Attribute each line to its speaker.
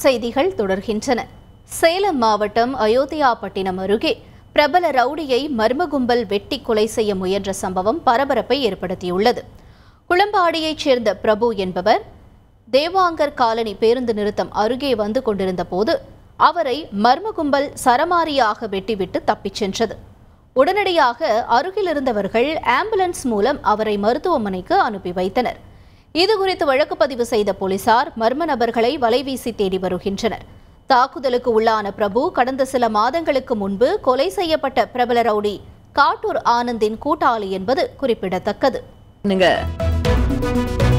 Speaker 1: செய்திகள் தொடர்கின்றன சேலம் மாவட்டம் அயோத்தியாபட்டினம் அருகே பிரபல ரவுடியை மர்ம கும்பல் வெட்டி கொலை செய்ய முயன்ற சம்பவம் பரபரப்பை ஏற்படுத்தியுள்ளது குளம்பாடியைச் சேர்ந்த பிரபு என்பவர் தேவாங்கர் காலனி பேருந்து நிறுத்தம் அருகே வந்து கொண்டிருந்த போது அவரை மர்ம கும்பல் சரமாரியாக வெட்டிவிட்டு தப்பிச் சென்றது உடனடியாக அருகில் இருந்தவர்கள் ஆம்புலன்ஸ் மூலம் அவரை மருத்துவமனைக்கு அனுப்பி வைத்தனர் இதுகுறித்து வழக்கு பதிவு செய்த போலீசார் மர்ம நபர்களை வலைவீசி தேடி வருகின்றனர் தாக்குதலுக்கு உள்ளான பிரபு கடந்த சில மாதங்களுக்கு முன்பு கொலை செய்யப்பட்ட பிரபல ரவுடி காட்டூர் ஆனந்தின் கூட்டாளி என்பது குறிப்பிடத்தக்கது
Speaker 2: பண்ணுங்க